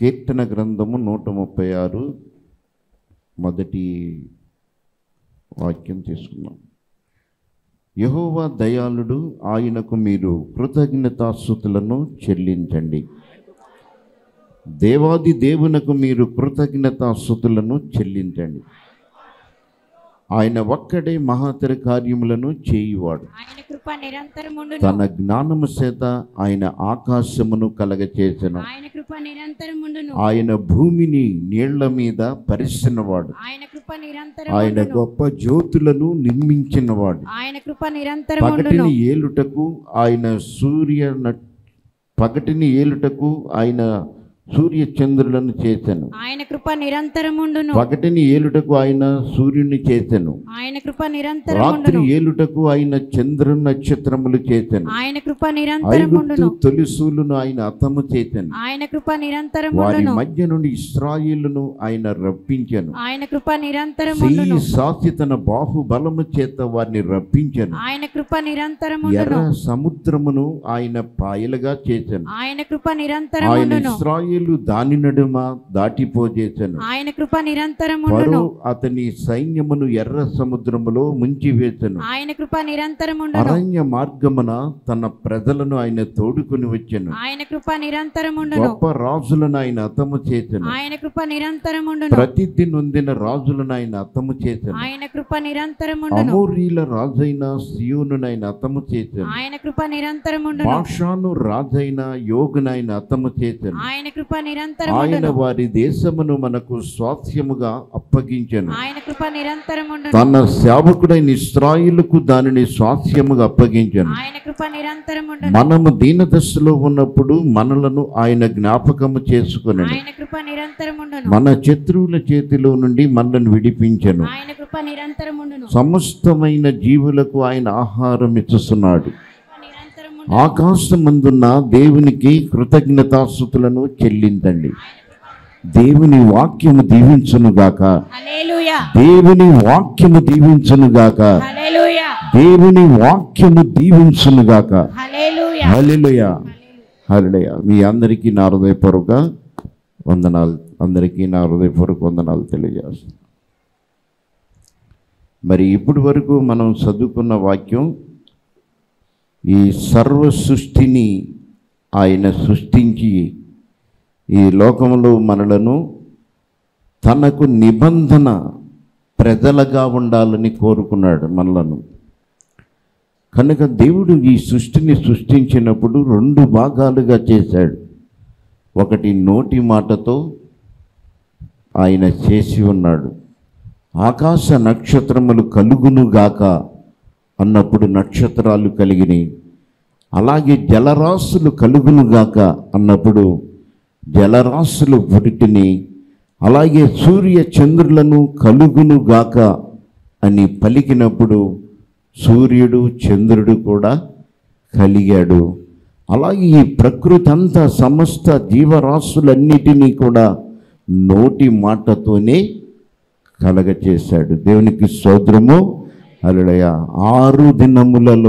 కీర్తన గ్రంథము నూట ముప్పై ఆరు మొదటి వాక్యం తీసుకున్నాం యహోవా దయాళుడు ఆయనకు మీరు కృతజ్ఞతాస్థుతులను చెల్లించండి దేవాది దేవునకు మీరు కృతజ్ఞతాస్థుతులను చెల్లించండి ఆయన ఒక్కడే మహాతర కార్యములను చేయువాడు ఆయన కృప నిరంతరముండును తన జ్ఞానము చేత ఆయన ఆకాశమును కలగచేసెను ఆయన కృప నిరంతరముండును ఆయన భూమిని నీళ్ల మీద పరిచినవాడు ఆయన కృప ఆయన నిరంతరముండును గొప్ప జ్యోతులను నిర్మించినవాడు ఆయన కృప నిరంతరముండును పగటిని ఏలుటకు ఆయన సూర్య న- పగటిని ఏలుటకు ఆయన సూర్య చంద్రులను చేశాను ఆయన కృప నిరంతరముండును పగటిని ఏలుటకు ఆయన సూర్యుని చేశాను ఆయన కృప రాత్రి నిరంతరముండును ఏలుటకు ఆయన చంద్ర నక్షత్రములు చేశాను ఆయన కృప ఐగుప్తు నిరంతరముండును తొలిసూలును ఆయన అతము చేశాను ఆయన కృప వారి నిరంతరముండును మధ్య నుండి ఇస్రాయిలును ఆయన రప్పించాను ఆయన కృప చెయ్యి నిరంతరముండును సాచి తన బాహుబలము చేత వారిని రప్పించాను ఆయన కృప ఎర్ర నిరంతరముండును సముద్రమును ఆయన పాయలుగా చేశాను ఆయన కృప ఆయన నిరంతరముండును ఇస్రాయేలు దాని నడుమ దాటిపోజేశాను ఆయన కృప నిరంతరముండును ఫరో అతని సైన్యమును ఎర్ర సముద్రములో ముంచివేశాను ఆయన కృప నిరంతరముండును అరణ్య మార్గమున తన ప్రజలను ఆయన తోడుకొని వచ్చాను ఆయన కృప నిరంతరముండును గొప్ప రాజులను ఆయన అతము చేశాను ఆయన కృప నిరంతరముండును ప్రతిథి నొందిన రాజులను ఆయన అతము చేశాను ఆయన కృప నిరంతరముండును అమోరీల రాజైన సియోను ఆయన అతము చేశాను ఆయన కృప నిరంతరముండును భాషాను రాజైన యోగునైన అతము చేశాను ఆయన కృప ఆయన నిరంతరముండును వారి దేశమును మనకు స్వాస్థ్యముగా అప్పగించెను ఆయన కృప నిరంతరముండును తన సేవకుడైన ఇస్రాయిలుకు దానిని స్వాస్థ్యముగా అప్పగించెను ఆయన కృప నిరంతరముండును మనము దీనదశలో ఉన్నప్పుడు మనలను ఆయన జ్ఞాపకము చేసుకుని ఆయన కృప నిరంతరముండును మన శత్రువుల చేతిలో నుండి మనల్ని విడిపించెను ఆయన కృప నిరంతరముండును సమస్తమైన జీవులకు ఆయన ఆహారం ఇచ్చుస్తున్నాడు కృప నిరంతరముండును ఆకాశమందున్న దేవునికి కృతజ్ఞతాస్థుతులను చెల్లించండి దేవుని వాక్యము దీవించునుగాక హల్లెలూయా దేవుని వాక్యము దీవించునుగాక హల్లెలూయా దేవుని వాక్యము దీవించునుగాక హల్లెలూయా హల్లెలూయ హల్లెలూయ మీ అందరికీ నా హృదయపూర్వక వందనాలు అందరికీ నా హృదయపూర్వక వందనాలు తెలియజేస్తాను మరి ఇప్పటి వరకు మనం చదువుకున్న వాక్యం ఈ సర్వ సృష్టిని ఆయన సృష్టించి ఈ లోకంలో మనలను తనకు నిబంధన ప్రజలుగా ఉండాలని కోరుకున్నాడు మనలను కనుక దేవుడు ఈ సృష్టిని సృష్టించినప్పుడు రెండు భాగాలుగా చేశాడు ఒకటి నోటి మాటతో ఆయన చేసి ఉన్నాడు ఆకాశ నక్షత్రములు కలుగునుగాక అన్నప్పుడు నక్షత్రాలు కలిగినాయి అలాగే జలరాశులు కలుగునుగాక అన్నప్పుడు జలరాశులు పురిటిని అలాగే సూర్య చంద్రులను కలుగునుగాక అని పలికినప్పుడు సూర్యుడు చంద్రుడు కూడా కలిగాడు అలాగే ఈ ప్రకృతి అంతా సమస్త జీవరాశులన్నిటినీ కూడా నోటి మాటతోనే కలగచేశాడు దేవునికి స్తోత్రము అలడయ ఆరు దినములలో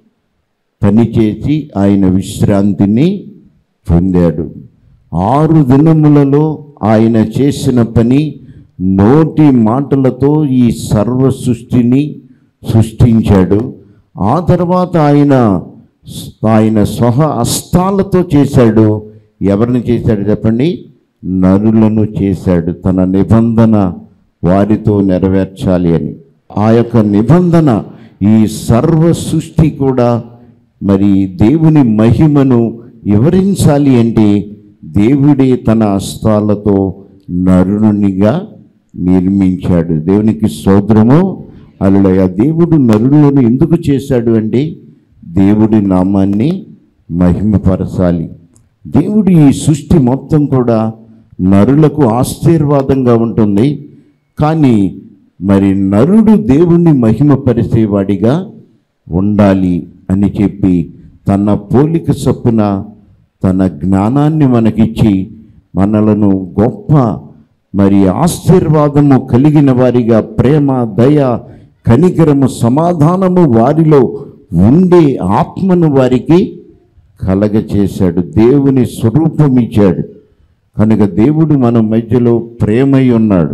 పనిచేసి ఆయన విశ్రాంతిని పొందాడు ఆరు దినములలో ఆయన చేసిన పని నోటి మాటలతో ఈ సర్వ సృష్టిని సృష్టించాడు ఆ తర్వాత ఆయన ఆయన స్వహ హస్తాలతో చేశాడు ఎవరిని చేశాడు చెప్పండి నరులను చేశాడు తన నిబంధన వారితో నెరవేర్చాలి అని ఆ యొక్క నిబంధన ఈ సర్వ సృష్టి కూడా మరి దేవుని మహిమను వివరించాలి అంటే దేవుడే తన హస్తాలతో నరునిగా నిర్మించాడు దేవునికి స్తోత్రము అలలయ దేవుడు నరులను ఎందుకు చేశాడు అంటే దేవుడి నామాన్ని మహిమపరచాలి దేవుడు ఈ సృష్టి మొత్తం కూడా నరులకు ఆశీర్వాదంగా ఉంటుంది కానీ మరి నరుడు దేవుణ్ణి మహిమపరిచేవాడిగా ఉండాలి అని చెప్పి తన పోలిక చొప్పున తన జ్ఞానాన్ని మనకిచ్చి మనలను గొప్ప మరి ఆశీర్వాదము కలిగిన వారిగా ప్రేమ దయ కనికరము సమాధానము వారిలో ఉండే ఆత్మను వారికి కలగచేశాడు దేవుని స్వరూపం ఇచ్చాడు కనుక దేవుడు మన మధ్యలో ప్రేమై ఉన్నాడు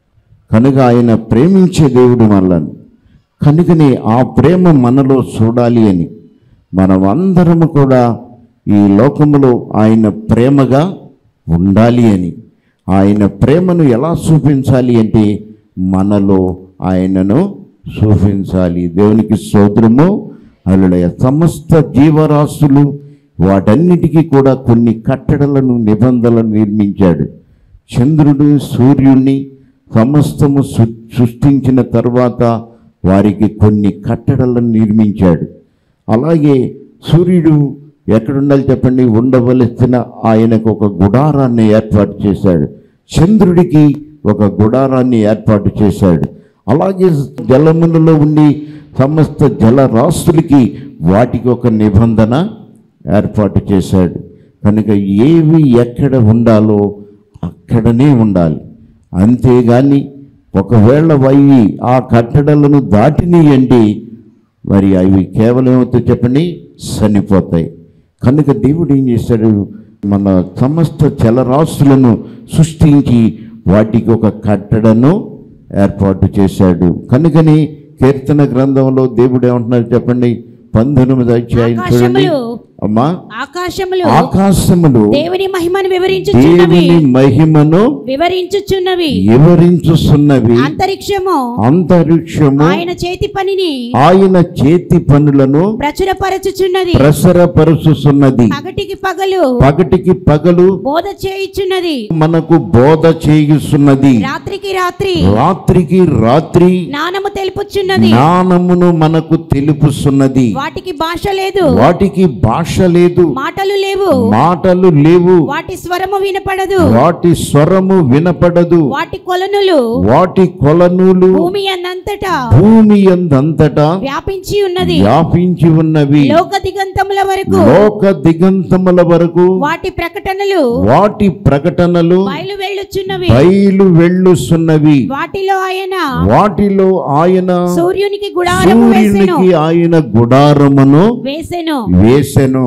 కనుక ఆయన ప్రేమించే దేవుడు మనలను కనుకనే ఆ ప్రేమ మనలో చూడాలి అని మనం అందరము కూడా ఈ లోకములో ఆయన ప్రేమగా ఉండాలి అని ఆయన ప్రేమను ఎలా చూపించాలి అంటే మనలో ఆయనను చూపించాలి దేవునికి స్తోత్రము అల్లుడయ సమస్త జీవరాశులు వాటన్నిటికీ కూడా కొన్ని కట్టడలను నిబంధనలను నిర్మించాడు చంద్రుడు సూర్యుణ్ణి సమస్తము సృ- సృష్టించిన తర్వాత వారికి కొన్ని కట్టడలను నిర్మించాడు అలాగే సూర్యుడు ఎక్కడుండాలి చెప్పండి ఉండవలసిన ఆయనకు ఒక గుడారాన్ని ఏర్పాటు చేశాడు చంద్రుడికి ఒక గుడారాన్ని ఏర్పాటు చేశాడు అలాగే జలములలో ఉండి సమస్త జలరాశులకి వాటికి ఒక నిబంధన ఏర్పాటు చేశాడు కనుక ఏవి ఎక్కడ ఉండాలో అక్కడనే ఉండాలి అంతేగాని ఒకవేళ అవి ఆ కట్టడలను దాటినాయండి మరి అవి కేవలం ఏమవుతాయి చెప్పండి చనిపోతాయి కనుక దేవుడు ఏం చేశాడు మన సమస్త చలరాశులను సృష్టించి వాటికి ఒక కట్టడను ఏర్పాటు చేశాడు కనుకని కీర్తన గ్రంథంలో దేవుడు ఏమంటున్నారు చెప్పండి పంతొమ్మిది అధ్యాయం చూడండి ఆకాశములు అమ్మా ఆకాశములు ఆకాశములు దేవుని మహిమను వివరించుచున్నవి దేవుని మహిమను వివరించుచున్నవి వివరించుస్తున్నవి అంతరిక్షము అంతరిక్షము ఆయన చేతి పనిని ఆయన చేతి పనులను ప్రచురపరచుచున్నది ప్రసరపరుచుతున్నది పగటికి పగలు పగటికి పగలు బోధ చేయుచున్నది మనకు బోధ చేయుస్తున్నది రాత్రికి రాత్రి రాత్రికి రాత్రి జ్ఞానము తెలుపుచున్నది జ్ఞానమును మనకు తెలుపుస్తున్నది వాటికి భాష లేదు వాటికి భాష లేదు మాటలు లేవు మాటలు లేవు వాటి స్వరము వినపడదు వాటి స్వరము వినపడదు వాటి కొలనులు వాటి కొలనులు భూమి అన్నంతటా భూమి ఎందంతటా వ్యాపించి ఉన్నది వ్యాపించి ఉన్నవి లోక దిగంతముల వరకు లోక దిగంతముల వరకు వాటి ప్రకటనలు వాటి ప్రకటనలు బయలు వెళ్ళుచున్నవి బయలు వెళ్ళుస్తున్నవి వాటిలో ఆయన వాటిలో ఆయన సూర్యునికి గుడారము వేసెను సూర్యునికి ఆయన గుడారమును వేసెను వేసెను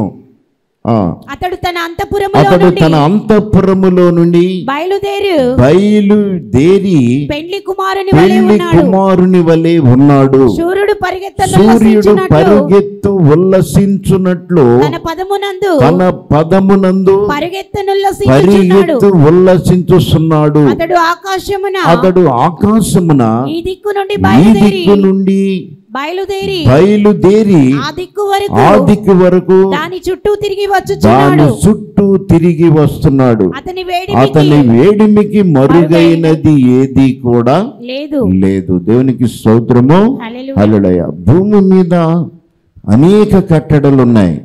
ఆ, అతడు తన అంతపురములో అతడు నుండి తన అంతఃపురములో నుండి బయలుదేరు బయలుదేరి పెండ్లి కుమారుని వలె పెళ్లి ఉన్నాడు కుమారుని వలె ఉన్నాడు సూర్యుడు పరిగెత్తను సూర్యుడు ఉల్లసించున్నట్లు పరుగెత్తు ఉల్లసించున్నట్లు తన పదమునందు తన పదమునందు పరిగెత్తనుల్లసించుచున్నాడు పరిగెత్తు ఉల్లసించుస్తున్నాడు అతడు ఆకాశమున అతడు ఆకాశమున ఈ దిక్కు నుండి ఈ బయలుదేరి దిక్కు నుండి బయలుదేరి బయలుదేరి ఆ దిక్కు వరకు ఆ దిక్కు వరకు దాని చుట్టూ తిరిగి దాని వచ్చుచున్నాడు చుట్టూ తిరిగి వస్తున్నాడు అతని వేడి అతని వేడిమికి మరుగైనది ఏది కూడా లేదు లేదు దేవునికి స్తోత్రము హల్లెలూయా. హల్లెలూయ భూమి మీద అనేక కట్టడలు ఉన్నాయి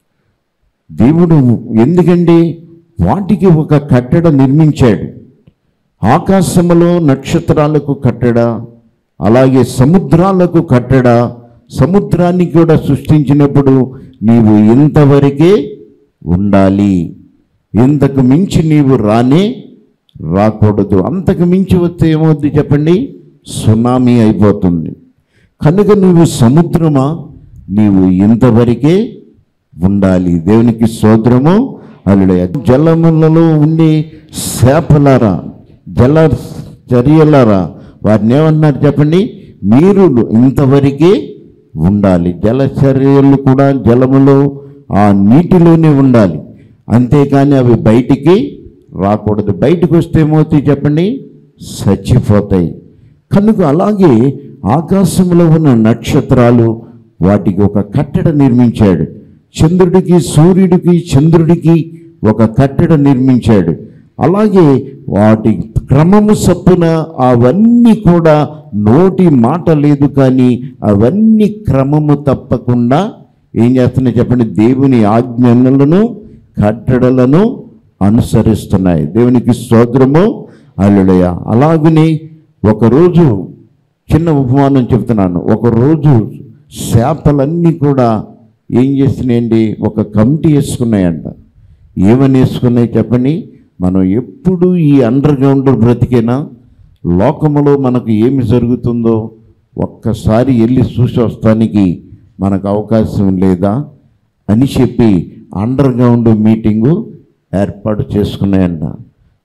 దేవుడు ఎందుకండి వాటికి ఒక కట్టడ నిర్మించాడు ఆకాశములో నక్షత్రాలకు కట్టడ అలాగే సముద్రాలకు కట్టడ సముద్రాన్ని కూడా సృష్టించినప్పుడు నీవు ఇంతవరకే ఉండాలి ఇంతకు మించి నీవు రానే రాకూడదు అంతకు మించి వస్తే ఏమవుద్ది చెప్పండి సునామీ అయిపోతుంది కనుక నువ్వు సముద్రమా నీవు ఇంతవరకే ఉండాలి దేవునికి సోదరము అల్లుడే జలములలో ఉండే చేపలారా జల చర్యలారా వారిని ఏమన్నారు చెప్పండి మీరు ఇంతవరకే ఉండాలి జలచర్యలు కూడా జలములో ఆ నీటిలోనే ఉండాలి అంతేకాని అవి బయటికి రాకూడదు బయటకు వస్తే ఏమవుతాయి చెప్పండి చచ్చిపోతాయి కనుక అలాగే ఆకాశంలో ఉన్న నక్షత్రాలు వాటికి ఒక కట్టడ నిర్మించాడు చంద్రుడికి సూర్యుడికి చంద్రుడికి ఒక కట్టడ నిర్మించాడు అలాగే వాటి క్రమము సప్పున అవన్నీ కూడా నోటి మాట లేదు కానీ అవన్నీ క్రమము తప్పకుండా ఏం చేస్తున్నాయి చెప్పండి దేవుని ఆజ్ఞలను కట్టడలను అనుసరిస్తున్నాయి దేవునికి స్తోత్రము అల్లుడయ అలాగనే ఒకరోజు చిన్న ఉపమానం చెప్తున్నాను ఒకరోజు చేపలన్నీ కూడా ఏం చేస్తున్నాయండి ఒక కమిటీ వేసుకున్నాయంట ఏమని వేసుకున్నాయి చెప్పండి మనం ఎప్పుడు ఈ అండర్ గ్రౌండ్ బ్రతికేనా లోకములో మనకు ఏమి జరుగుతుందో ఒక్కసారి వెళ్ళి చూసి వస్తానికి మనకు అవకాశం లేదా అని చెప్పి అండర్ గ్రౌండ్ మీటింగు ఏర్పాటు చేసుకున్నాయంట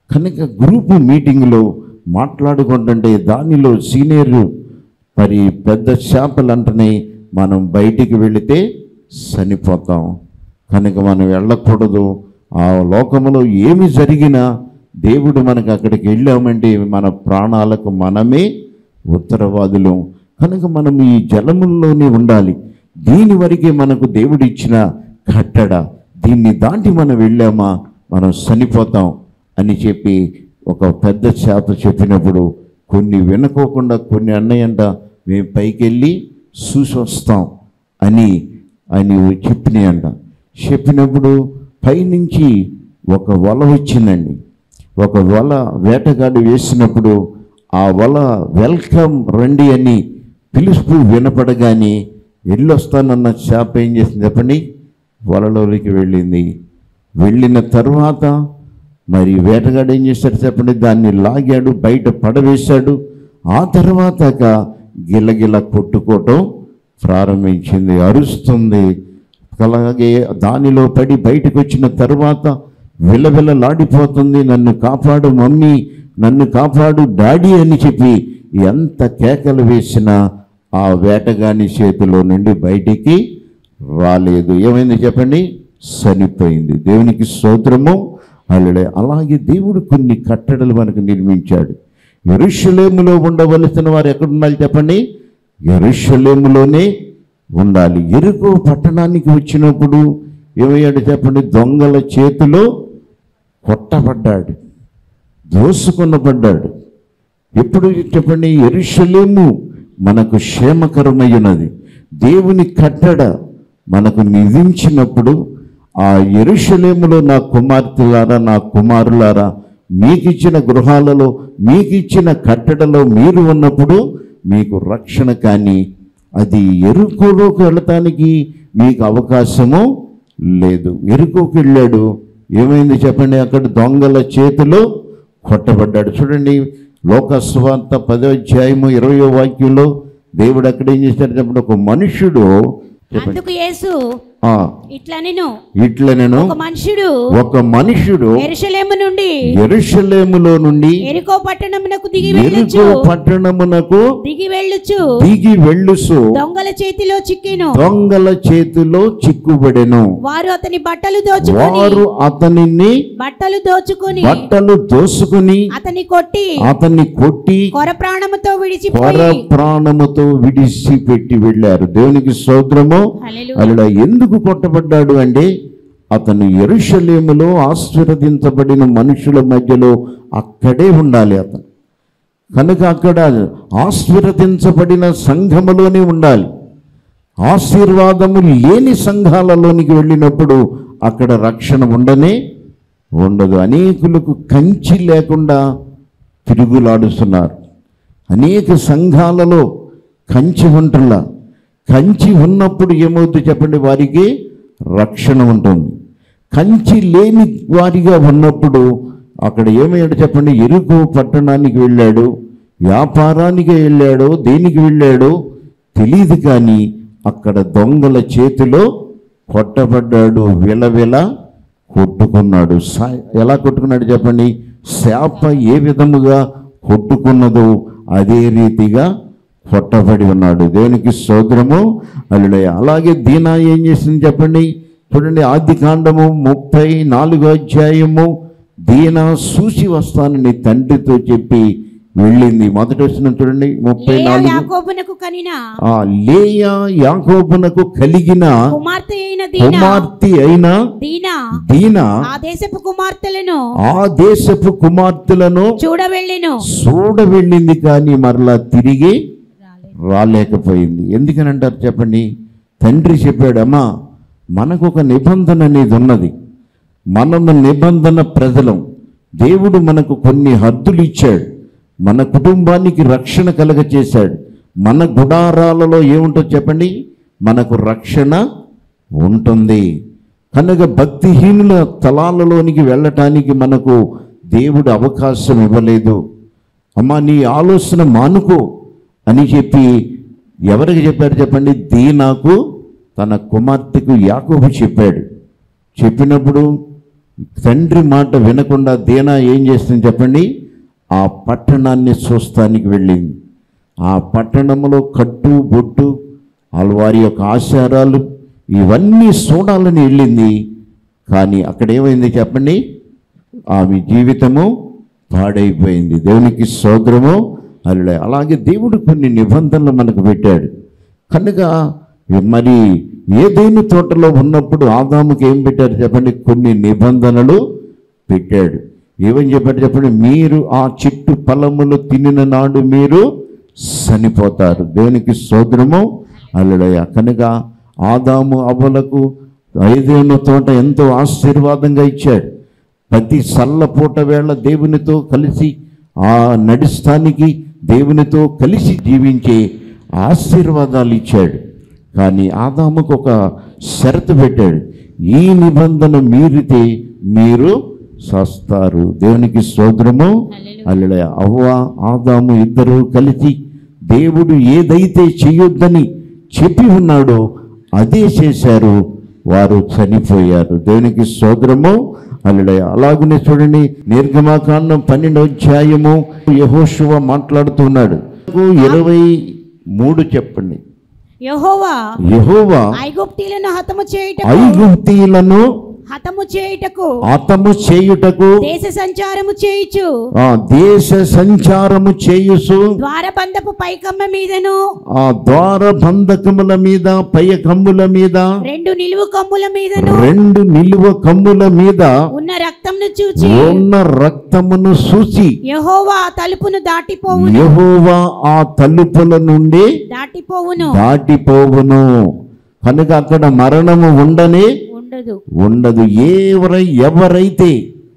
కనుక గ్రూపు మీటింగ్లో మాట్లాడుకుంటుంటే దానిలో సీనియర్ మరి పెద్ద చేపలు అంటనే మనం బయటికి వెళితే చనిపోతాం కనుక మనం వెళ్ళకూడదు ఆ లోకములో ఏమి జరిగినా దేవుడు మనకు అక్కడికి వెళ్ళామంటే మన ప్రాణాలకు మనమే ఉత్తరవాదులు కనుక మనం ఈ జలముల్లోనే ఉండాలి దీని వరకే మనకు దేవుడు ఇచ్చిన కట్టడ దీన్ని దాటి మనం వెళ్ళామా మనం చనిపోతాం అని చెప్పి ఒక పెద్ద చేత చెప్పినప్పుడు కొన్ని వినుకోకుండా కొన్ని అన్నయ్యంట మేము పైకి వెళ్ళి చూసి వస్తాం అని అని చెప్పినాయంట చెప్పినప్పుడు పైనుంచి ఒక వల వచ్చిందండి ఒక వల వేటగాడు వేసినప్పుడు ఆ వల వెల్కమ్ రండి అని పిలుపు వినపడగానే వెళ్ళొస్తానన్న చేప ఏం చేసింది చెప్పండి వలలోకి వెళ్ళింది వెళ్ళిన తర్వాత మరి వేటగాడు ఏం చేశాడు చెప్పండి దాన్ని లాగాడు బయట పడవేశాడు ఆ తర్వాత గిలగిల కొట్టుకోవటం ప్రారంభించింది అరుస్తుంది అలాగే దానిలో పడి బయటకు వచ్చిన తర్వాత విలవిలలాడిపోతుంది నన్ను కాపాడు మమ్మీ నన్ను కాపాడు డాడీ అని చెప్పి ఎంత కేకలు వేసినా ఆ వేటగాని చేతిలో నుండి బయటికి రాలేదు ఏమైంది చెప్పండి చనిపోయింది దేవునికి స్తోత్రము అల్లుడే అలాగే దేవుడు కొన్ని కట్టడలు మనకు నిర్మించాడు ఎరుషలేములో ఉండవలసిన వారు ఎక్కడ ఉండాలి చెప్పండి ఎరుషలేములోనే ఉండాలి ఎరుకో పట్టణానికి వచ్చినప్పుడు ఏమయ్యాడు చెప్పండి దొంగల చేతిలో కొట్టబడ్డాడు దోసుకొనబడ్డాడు ఎప్పుడు చెప్పండి ఎరుషలేము మనకు క్షేమకరమైనది దేవుని కట్టడ మనకు నిధించినప్పుడు ఆ ఎరుషలేములో నా కుమార్తెలారా నా కుమారులారా మీకిచ్చిన గృహాలలో మీకిచ్చిన కట్టడలో మీరు ఉన్నప్పుడు మీకు రక్షణ కానీ అది ఎరుకోలోకి వెళ్ళటానికి మీకు అవకాశము లేదు ఎరుకోకి వెళ్ళాడు ఏమైంది చెప్పండి అక్కడ దొంగల చేతిలో కొట్టబడ్డాడు చూడండి లోకస్వార్త పదో అధ్యాయము ఇరవయో వాక్యంలో దేవుడు అక్కడ ఏం చేశాడు చెప్పండి ఒక మనుషుడు చెప్పండి అందుకు యేసు ఆ, ఇట్లా నేను ఇట్లా నేను ఒక మనుషుడు ఒక మనుషుడు ఎరుషలేము నుండి ఎరుషలేములో నుండి ఎరుకో పట్టణమునకు దిగి ఎరుకో వెళ్ళుచు పట్టణమునకు దిగి వెళ్ళుచు దిగి వెళ్ళుసు దొంగల చేతిలో చిక్కెను దొంగల చేతిలో చిక్కుబడెను వారు అతని బట్టలు దోచుకొని వారు అతనిని బట్టలు దోచుకొని బట్టలు దోసుకుని అతని కొట్టి అతన్ని కొట్టి కొర ప్రాణముతో పర విడిచిపోయి ప్రాణముతో విడిచిపెట్టి వెళ్ళారు దేవునికి స్తోత్రము హల్లెలూయా. అలా ఎందుకు కొట్టబడ్డాడు అంటే అతను ఎరుషలేములో ఆశీర్వదించబడిన మనుషుల మధ్యలో అక్కడే ఉండాలి అతను కనుక అక్కడ ఆశీర్వదించబడిన సంఘములోనే ఉండాలి ఆశీర్వాదము లేని సంఘాలలోనికి వెళ్ళినప్పుడు అక్కడ రక్షణ ఉండనే ఉండదు అనేకులకు కంచి లేకుండా తిరుగులాడుతున్నారు అనేక సంఘాలలో కంచి ఉంటున్నా కంచి ఉన్నప్పుడు ఏమవుతుంది చెప్పండి వారికి రక్షణ ఉంటుంది కంచి లేని వారిగా ఉన్నప్పుడు అక్కడ ఏమయ్యాడు చెప్పండి ఎరుకు పట్టణానికి వెళ్ళాడు వ్యాపారానికి వెళ్ళాడో దేనికి వెళ్ళాడో తెలియదు కానీ అక్కడ దొంగల చేతిలో కొట్టబడ్డాడు విలవిల కొట్టుకున్నాడు సా- ఎలా కొట్టుకున్నాడు చెప్పండి శాప ఏ విధముగా కొట్టుకున్నదో అదే రీతిగా కొట్టబడి ఉన్నాడు దేవునికి సోదరము అల్లుడే అలాగే దీనా ఏం చేసింది చెప్పండి చూడండి ఆది కాండము ముప్పై నాలుగో అధ్యాయము దీనా చూసి వస్తానని తండ్రితో చెప్పి వెళ్ళింది మొదటి వచ్చిన చూడండి ముప్పై లేయా నాలుగు యాకోబునకు కనిన ఆ లేయా యాకోబునకు కలిగిన కుమార్తె అయిన దీనా కుమార్తె అయిన దీనా దీన ఆ దేశపు కుమార్తెలను ఆ దేశపు కుమార్తెలను చూడవెళ్ళెను చూడ వెళ్ళింది కానీ మరలా తిరిగి రాలేకపోయింది ఎందుకని అంటారు చెప్పండి తండ్రి చెప్పాడు అమ్మా మనకు ఒక నిబంధన అనేది ఉన్నది మనము నిబంధన ప్రజలం దేవుడు మనకు కొన్ని హద్దులు ఇచ్చాడు మన కుటుంబానికి రక్షణ కలగచేశాడు మన గుడారాలలో ఏముంటుంది చెప్పండి మనకు రక్షణ ఉంటుంది కనుక భక్తిహీనుల తలాలలోనికి వెళ్ళటానికి మనకు దేవుడు అవకాశం ఇవ్వలేదు అమ్మా నీ ఆలోచన మానుకో అని చెప్పి ఎవరికి చెప్పారు చెప్పండి దీనాకు తన కుమార్తెకు యాకోబు చెప్పాడు చెప్పినప్పుడు తండ్రి మాట వినకుండా దీనా ఏం చేస్తుంది చెప్పండి ఆ పట్టణాన్ని చూస్తానికి వెళ్ళింది ఆ పట్టణంలో కట్టు బొట్టు వాళ్ళ వారి యొక్క ఆచారాలు ఇవన్నీ చూడాలని వెళ్ళింది కానీ అక్కడ ఏమైంది చెప్పండి ఆమె జీవితము పాడైపోయింది దేవునికి సోదరము అల్లుడే అలాగే దేవుడు కొన్ని నిబంధనలు మనకు పెట్టాడు కనుక మరి ఏదైనా తోటలో ఉన్నప్పుడు ఆదాముకి ఏం పెట్టారు చెప్పండి కొన్ని నిబంధనలు పెట్టాడు ఏమని చెప్పాడు చెప్పండి మీరు ఆ చెట్టు ఫలములు తినిన నాడు మీరు చనిపోతారు దేవునికి సోదరము అల్లుడయ్య కనుక ఆదాము అవ్వలకు ఐదేళ్ళ తోట ఎంతో ఆశీర్వాదంగా ఇచ్చాడు ప్రతి సల్లపూట వేళ దేవునితో కలిసి ఆ నడుస్తానికి దేవునితో కలిసి జీవించే ఆశీర్వాదాలు ఇచ్చాడు కానీ ఆదాముకు ఒక షరతు పెట్టాడు ఈ నిబంధన మీరితే మీరు సస్తారు దేవునికి సోదరము అల్లుడ అవ్వ ఆదాము ఇద్దరు కలిసి దేవుడు ఏదైతే చేయొద్దని చెప్పి ఉన్నాడో అదే చేశారు వారు చనిపోయారు దేవునికి సోదరము అల్లుడయ్య అలాగనే చూడండి నిర్గమాకాండం పన్నెండు అధ్యాయము యహోశువ మాట్లాడుతున్నాడు ఇరవై మూడు చెప్పండి యెహోవా యహోవా ఐగుప్తీలను హతము చేయుటకు ఐగుప్తీయులను హతము చేయుటకు ఆతము చేయుటకు దేశ సంచారము చేయుచు ఆ దేశ సంచారము చేయుసు ద్వారబంధపు పైకమ్మ మీదను ఆ ద్వార బంధకముల మీద పై కమ్ముల మీద రెండు నిలువు కమ్ముల మీదను రెండు నిలువ కమ్ముల మీద ఉన్న రక్తంను చూచి ఉన్న రక్తమును చూసి యెహోవా ఆ తలుపును దాటిపోవు యెహోవా ఆ తలుపుల నుండి దాటిపోవును దాటిపోవును కనుక అక్కడ మరణము ఉండనే ఉండదు ఉండదు ఎవరై ఎవరైతే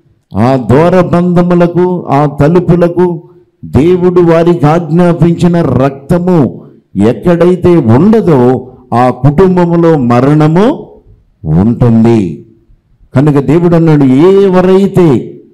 ఆ దూరబంధములకు ఆ తలుపులకు దేవుడు వారికి ఆజ్ఞాపించిన రక్తము ఎక్కడైతే ఉండదో ఆ కుటుంబములో మరణము ఉంటుంది కనుక దేవుడు అన్నాడు ఎవరైతే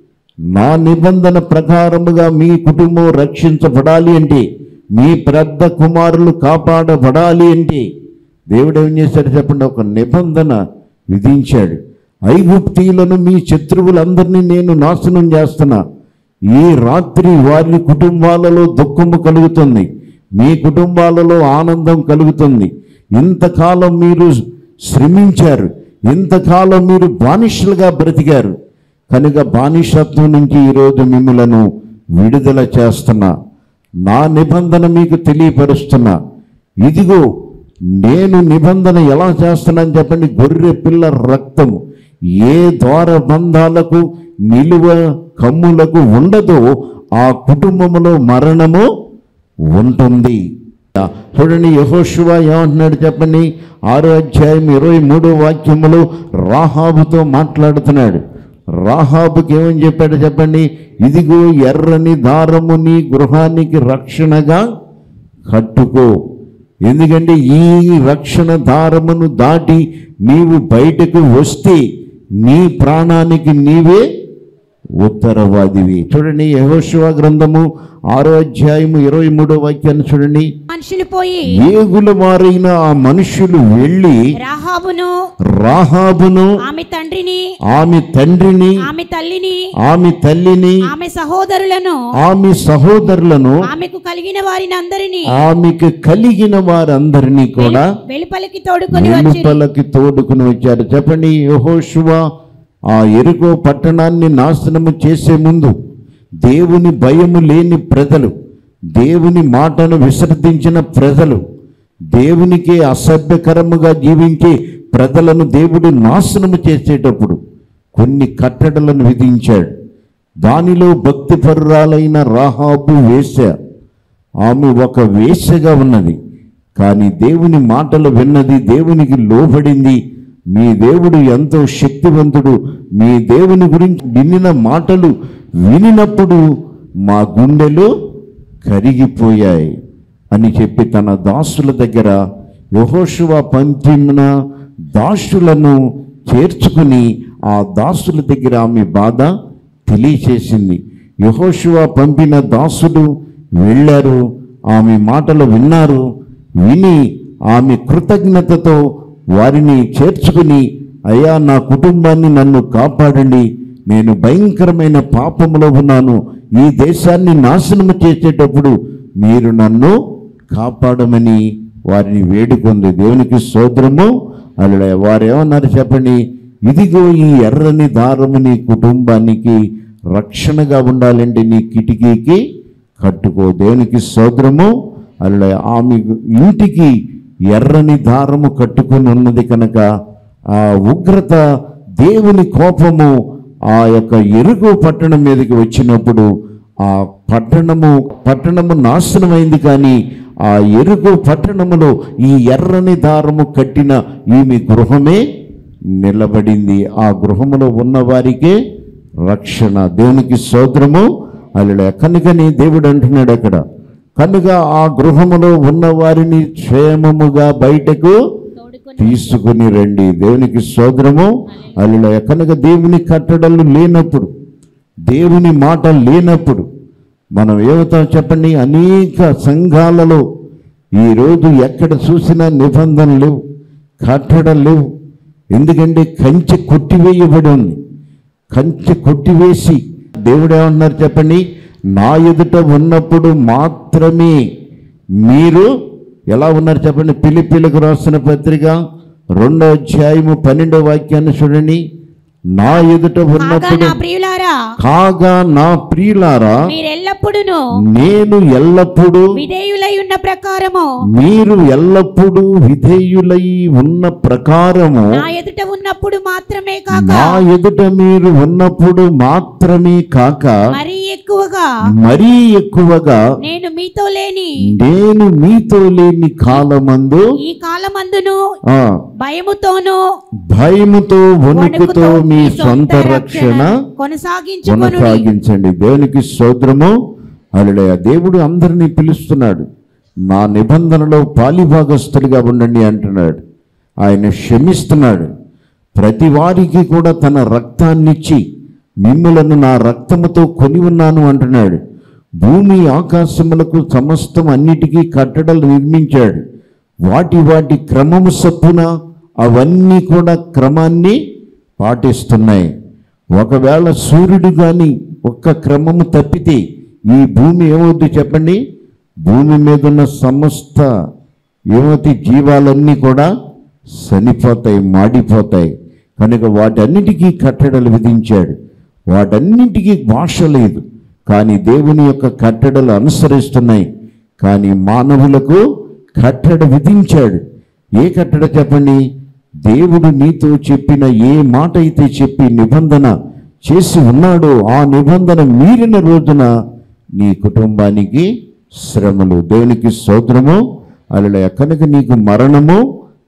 నా నిబంధన ప్రకారముగా మీ కుటుంబం రక్షించబడాలి అంటే మీ పెద్ద కుమారులు కాపాడబడాలి అంటే దేవుడు ఏం చేశాడు చెప్పండి ఒక నిబంధన విధించాడు ఐగుప్తీయులను మీ శత్రువులందరినీ నేను నాశనం చేస్తున్నా ఈ రాత్రి వారి కుటుంబాలలో దుఃఖము కలుగుతుంది మీ కుటుంబాలలో ఆనందం కలుగుతుంది ఇంతకాలం మీరు శ్రమించారు ఇంతకాలం మీరు బానిసలుగా బ్రతికారు కనుక బానిసత్వం నుంచి ఈరోజు మిమ్మలను విడుదల చేస్తున్నా నా నిబంధన మీకు తెలియపరుస్తున్నా ఇదిగో నేను నిబంధన ఎలా చేస్తున్నాను చెప్పండి గొర్రె పిల్ల రక్తము ఏ ద్వార బంధాలకు నిలువ కమ్ములకు ఉండదో ఆ కుటుంబములో మరణము ఉంటుంది చూడండి యహోశివ ఏమంటున్నాడు చెప్పండి ఆరో అధ్యాయం ఇరవై మూడో వాక్యములో రాహాబుతో మాట్లాడుతున్నాడు రాహాబుకి ఏమని చెప్పాడు చెప్పండి ఇదిగో ఎర్రని దారము నీ గృహానికి రక్షణగా కట్టుకో ఎందుకంటే ఈ రక్షణ దారమును దాటి నీవు బయటకు వస్తే నీ ప్రాణానికి నీవే ఉత్తరవాదివి చూడండి యహోశివ గ్రంథము ఆరో అధ్యాయము ఇరవై మూడో వాక్యాన్ని చూడండి మనుషులు పోయి ఏగుల వారైన ఆ మనుషులు వెళ్ళి రాహాబును రాహాబును ఆమె తండ్రిని ఆమె తండ్రిని ఆమె తల్లిని ఆమె తల్లిని ఆమె సహోదరులను ఆమె సహోదరులను ఆమెకు కలిగిన వారిని అందరినీ ఆమెకు కలిగిన వారందరినీ కూడా వెలుపలికి తోడుకొని వచ్చి వెలుపలకి తోడుకుని వచ్చారు చెప్పండి యెహోషువ ఆ ఎరుకో పట్టణాన్ని నాశనము చేసే ముందు దేవుని భయము లేని ప్రజలు దేవుని మాటను విసర్జించిన ప్రజలు దేవునికి అసభ్యకరముగా జీవించే ప్రజలను దేవుడు నాశనము చేసేటప్పుడు కొన్ని కట్టడలను విధించాడు దానిలో భక్తిపరురాలైన రాహాబు వేశ్య ఆమె ఒక వేశ్యగా ఉన్నది కానీ దేవుని మాటలు విన్నది దేవునికి లోబడింది మీ దేవుడు ఎంతో శక్తివంతుడు మీ దేవుని గురించి వినిన మాటలు వినినప్పుడు మా గుండెలు కరిగిపోయాయి అని చెప్పి తన దాసుల దగ్గర యహోశువ పంపిన దాసులను చేర్చుకుని ఆ దాసుల దగ్గర ఆమె బాధ తెలియచేసింది యహోశువ పంపిన దాసులు వెళ్ళారు ఆమె మాటలు విన్నారు విని ఆమె కృతజ్ఞతతో వారిని చేర్చుకుని అయ్యా నా కుటుంబాన్ని నన్ను కాపాడండి నేను భయంకరమైన పాపములో ఉన్నాను ఈ దేశాన్ని నాశనము చేసేటప్పుడు మీరు నన్ను కాపాడమని వారిని వేడుకుంది దేవునికి సోదరము అలా వారు ఏమన్నారు చెప్పండి ఇదిగో ఈ ఎర్రని దారము నీ కుటుంబానికి రక్షణగా ఉండాలంటే నీ కిటికీకి కట్టుకో దేవునికి సోదరము అలా ఆమె ఇంటికి ఎర్రని దారము కట్టుకుని ఉన్నది కనుక ఆ ఉగ్రత దేవుని కోపము ఆ యొక్క ఎరుగు పట్టణం మీదకి వచ్చినప్పుడు ఆ పట్టణము పట్టణము నాశనమైంది కానీ ఆ ఎరుగు పట్టణములో ఈ ఎర్రని దారము కట్టిన ఈమె గృహమే నిలబడింది ఆ గృహములో ఉన్న వారికే రక్షణ దేవునికి సోదరము అలా కనుకని దేవుడు అంటున్నాడు అక్కడ కనుక ఆ గృహములో ఉన్న వారిని క్షేమముగా బయటకు తోడుకొని తీసుకుని రండి దేవునికి సోదరము అల్లుల కనుక దేవుని కట్టడలు లేనప్పుడు దేవుని మాట లేనప్పుడు మనం ఏమవుతాం చెప్పండి అనేక సంఘాలలో ఈరోజు ఎక్కడ చూసినా నిబంధనలు లేవు కట్టడలు లేవు ఎందుకంటే కంచె కొట్టివేయబడి ఉంది కంచె కొట్టివేసి దేవుడు ఏమన్నారు చెప్పండి నా ఎదుట ఉన్నప్పుడు మాత్రమే మీరు ఎలా ఉన్నారు చెప్పండి పిలిపిలకు రాసిన పత్రిక రెండో అధ్యాయము పన్నెండో వాక్యాన్ని చూడండి నా ఎదుట కాగా ఉన్నప్పుడు నా ప్రియులారా కాగా నా ప్రియులారా మీరెల్లప్పుడూను నేను ఎల్లప్పుడూ విధేయులై ఉన్న ప్రకారము మీరు ఎల్లప్పుడూ విధేయులై ఉన్న ప్రకారము నా ఎదుట ఉన్నప్పుడు మాత్రమే కాక నా ఎదుట మీరు ఉన్నప్పుడు మాత్రమే కాక మరీ ఎక్కువగా మరీ ఎక్కువగా నేను మీతో లేని నేను మీతో లేని కాలమందు ఈ కాలమందును ఆ భయముతోను భయముతో వణుకుతో మీ సొంత రక్షణ కొనసాగించుకొను కొనసాగించండి దేవునికి స్తోత్రము అలడయ దేవుడు అందరినీ పిలుస్తున్నాడు నా నిబంధనలో పాలిభాగస్తుడిగా ఉండండి అంటున్నాడు ఆయన క్షమిస్తున్నాడు ప్రతి వారికి కూడా తన రక్తాన్నిచ్చి మిమ్మలను నా రక్తముతో కొని ఉన్నాను అంటున్నాడు భూమి ఆకాశములకు సమస్తం అన్నిటికీ కట్టడలు నిర్మించాడు వాటి వాటి క్రమము సప్పున అవన్నీ కూడా క్రమాన్ని పాటిస్తున్నాయి ఒకవేళ సూర్యుడు కానీ ఒక్క క్రమము తప్పితే ఈ భూమి ఏమవుద్ది చెప్పండి భూమి మీద ఉన్న సమస్త ఏమవుతాయి జీవాలన్నీ కూడా చనిపోతాయి మాడిపోతాయి కనుక వాటన్నిటికీ కట్టడలు విధించాడు వాటన్నిటికీ భాష లేదు కానీ దేవుని యొక్క కట్టడలు అనుసరిస్తున్నాయి కానీ మానవులకు కట్టడ విధించాడు ఏ కట్టడ చెప్పండి దేవుడు నీతో చెప్పిన ఏ మాట అయితే చెప్పి నిబంధన చేసి ఉన్నాడో ఆ నిబంధన మీరిన రోజున నీ కుటుంబానికి శ్రమలు దేవునికి స్తోత్రము అలా కనుక నీకు మరణము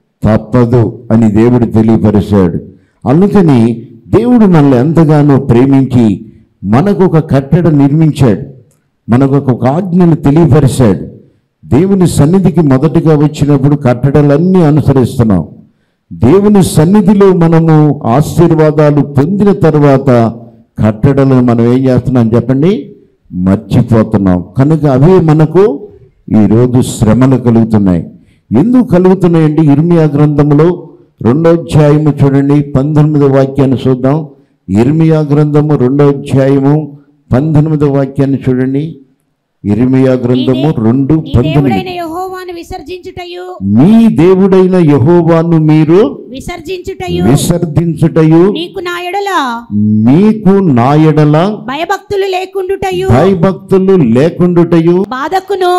తప్పదు అని దేవుడు తెలియపరిచాడు అందుకని దేవుడు మనల్ని ఎంతగానో ప్రేమించి మనకు ఒక కట్టడ నిర్మించాడు మనకు ఒక ఆజ్ఞను తెలియపరిచాడు దేవుని సన్నిధికి మొదటిగా వచ్చినప్పుడు కట్టడలన్నీ అనుసరిస్తున్నాం దేవుని సన్నిధిలో మనము ఆశీర్వాదాలు పొందిన తర్వాత కట్టడలను మనం ఏం చేస్తున్నాం చెప్పండి మర్చిపోతున్నాం కనుక అవే మనకు ఈరోజు శ్రమలు కలుగుతున్నాయి ఎందుకు కలుగుతున్నాయండి ఇర్మియా గ్రంథములో రెండో అధ్యాయము చూడండి పంతొమ్మిదో వాక్యాన్ని చూద్దాం ఇర్మియా గ్రంథము రెండో అధ్యాయము పంతొమ్మిదో వాక్యాన్ని చూడండి ఇర్మియా గ్రంథము రెండు నీ పంతొమ్మిది దేవుడైన యెహోవాను విసర్జించుటయు మీ దేవుడైన యహోవాను మీరు విసర్జించుటయు విసర్జించుటయు నీకు నా ఎడల మీకు నా ఎడల భయభక్తులు లేకుండుటయు భయభక్తులు లేకుండుటయు బాధకును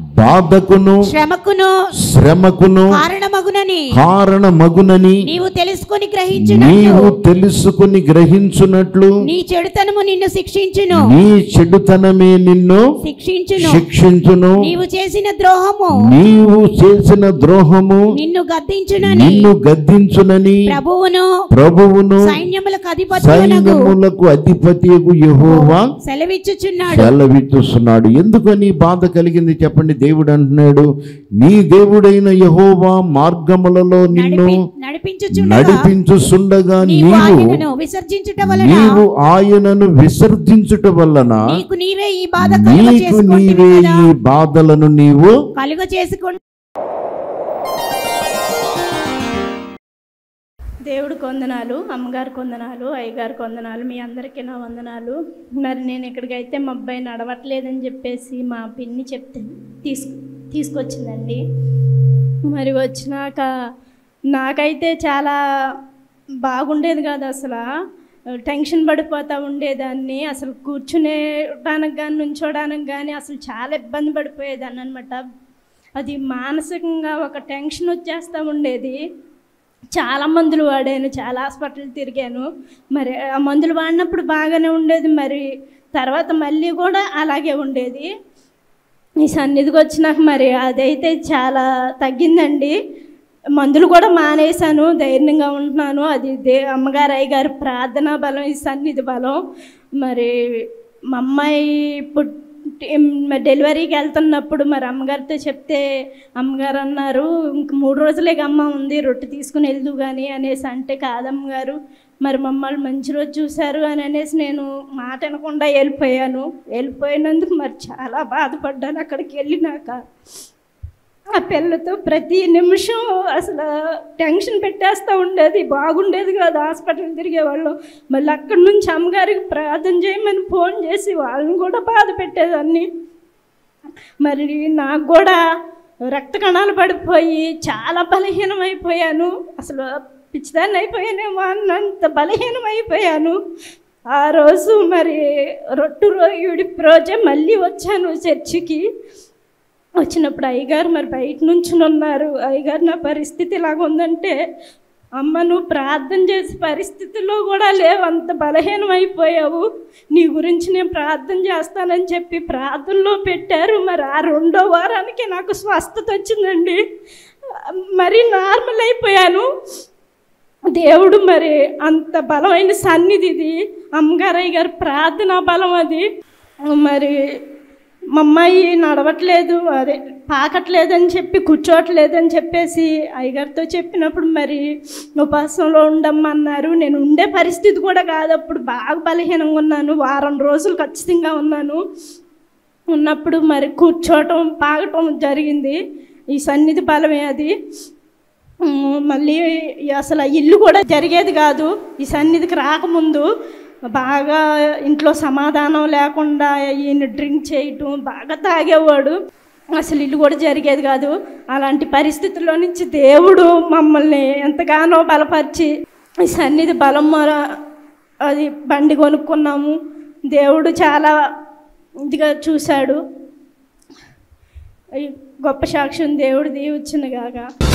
బాధకును శ్రమకును శ్రమకును కారణమగునని కారణమగునని నీవు తెలుసుకొని గ్రహించునట్లు నీవు తెలుసుకుని గ్రహించున్నట్లు నీ చెడుతనము నిన్ను శిక్షించును నీ చెడుతనమే నిన్ను శిక్షించును శిక్షించును నీవు చేసిన ద్రోహము నీవు చేసిన ద్రోహము నిన్ను గద్దించునని నిన్ను గద్దించునని ప్రభువును ప్రభువును సైన్యములకు అధిపత్యునకు సైన్యములకు అధిపతియగు యెహోవా సెలవిచ్చుచున్నాడు సెలవిస్తున్నాడు ఎందుకని బాధ కలిగింది చెప్పండి దేవుడు అంటున్నాడు నీ దేవుడైన యహోవా మార్గములలో నిన్ను నడిపి నడిపించుచుండగా నడిపించుచుండగా నీవు నీవు ఆయనను విసర్జించుట వలన నీవు ఆయనను విసర్జించుట వలన నీకు నీవే ఈ బాధ కలుగ నీకు చేసుకుంటువి నీవే కదా ఈ బాధలను నీవు కలుగ చేసుకుంటు దేవుడికి వందనాలు అమ్మగారికి వందనాలు అయ్యగారికి వందనాలు మీ అందరికీ నా వందనాలు మరి నేను ఇక్కడికైతే మా అబ్బాయి నడవట్లేదని చెప్పేసి మా పిన్ని చెప్తే తీసుకు తీసుకొచ్చిందండి మరి వచ్చినాక నాకైతే చాలా బాగుండేది కాదు అసలు టెన్షన్ పడిపోతూ ఉండేదాన్ని అసలు కూర్చునేటానికి కానీ నుంచోడానికి కానీ అసలు చాలా ఇబ్బంది పడిపోయేదాన్ని అనమాట అది మానసికంగా ఒక టెన్షన్ వచ్చేస్తూ ఉండేది చాలా మందులు వాడాను చాలా హాస్పిటల్ తిరిగాను మరి ఆ మందులు వాడినప్పుడు బాగానే ఉండేది మరి తర్వాత మళ్ళీ కూడా అలాగే ఉండేది ఈ సన్నిధికి వచ్చినాక మరి అదైతే చాలా తగ్గిందండి మందులు కూడా మానేశాను ధైర్యంగా ఉంటున్నాను అది దే అమ్మగారు అయ్యగారు ప్రార్థనా బలం ఈ సన్నిధి బలం మరి మా అమ్మాయి పుట్టి మరి డెలివరీకి వెళ్తున్నప్పుడు మరి అమ్మగారితో చెప్తే అమ్మగారు అన్నారు ఇంక మూడు రోజులే అమ్మ ఉంది రొట్టె తీసుకుని వెళ్దు కానీ అనేసి అంటే కాదమ్మగారు మరి మమ్మల్ని మంచి రోజు చూశారు అని అనేసి నేను మాట వినకుండా వెళ్ళిపోయాను వెళ్ళిపోయినందుకు మరి చాలా బాధపడ్డాను అక్కడికి వెళ్ళినాక ఆ పిల్లతో ప్రతి నిమిషం అసలు టెన్షన్ పెట్టేస్తూ ఉండేది బాగుండేది కాదు హాస్పిటల్ తిరిగేవాళ్ళు మళ్ళీ అక్కడి నుంచి అమ్మగారికి ప్రార్థన చేయమని ఫోన్ చేసి వాళ్ళని కూడా బాధ పెట్టేదాన్ని మరి నాకు కూడా రక్త కణాలు పడిపోయి చాలా బలహీనమైపోయాను అసలు పిచ్చిదాన్ని అయిపోయానేమో అన్నంత బలహీనమైపోయాను ఆ రోజు మరి రొట్టు రో విడిపి రోజే మళ్ళీ వచ్చాను చర్చికి వచ్చినప్పుడు అయ్యగారు మరి బయట నుంచి ఉన్నారు అయ్యగారు నా పరిస్థితి ఇలాగ ఉందంటే అమ్మ నువ్వు ప్రార్థన చేసే పరిస్థితిలో కూడా లేవు అంత బలహీనం అయిపోయావు నీ గురించి నేను ప్రార్థన చేస్తానని చెప్పి ప్రార్థనలో పెట్టారు మరి ఆ రెండో వారానికి నాకు స్వస్థత వచ్చిందండి మరి నార్మల్ అయిపోయాను దేవుడు మరి అంత బలమైన సన్నిధి ఇది అమ్మగారయ్య గారి ప్రార్థనా బలం అది మరి మా అమ్మాయి నడవట్లేదు అదే పాకట్లేదని చెప్పి కూర్చోవట్లేదని చెప్పేసి అయ్యగారితో చెప్పినప్పుడు మరి ఉపాసంలో ఉండమన్నారు నేను ఉండే పరిస్థితి కూడా కాదు అప్పుడు బాగా బలహీనంగా ఉన్నాను వారం రోజులు ఖచ్చితంగా ఉన్నాను ఉన్నప్పుడు మరి కూర్చోవటం పాగటం జరిగింది ఈ సన్నిధి బలమే అది ఉమ్, మళ్ళీ అసలు ఆ ఇల్లు కూడా జరిగేది కాదు ఈ సన్నిధికి రాకముందు బాగా ఇంట్లో సమాధానం లేకుండా ఈయన డ్రింక్ చేయటం బాగా తాగేవాడు అసలు ఇల్లు కూడా జరిగేది కాదు అలాంటి పరిస్థితుల్లో నుంచి దేవుడు మమ్మల్ని ఎంతగానో బలపరిచి ఈ సన్నిధి బలం మొర అది బండి కొనుక్కున్నాము దేవుడు చాలా ఇదిగా చూశాడు ఈ గొప్ప సాక్ష్యం దేవుడు దీవిచ్చిన గాక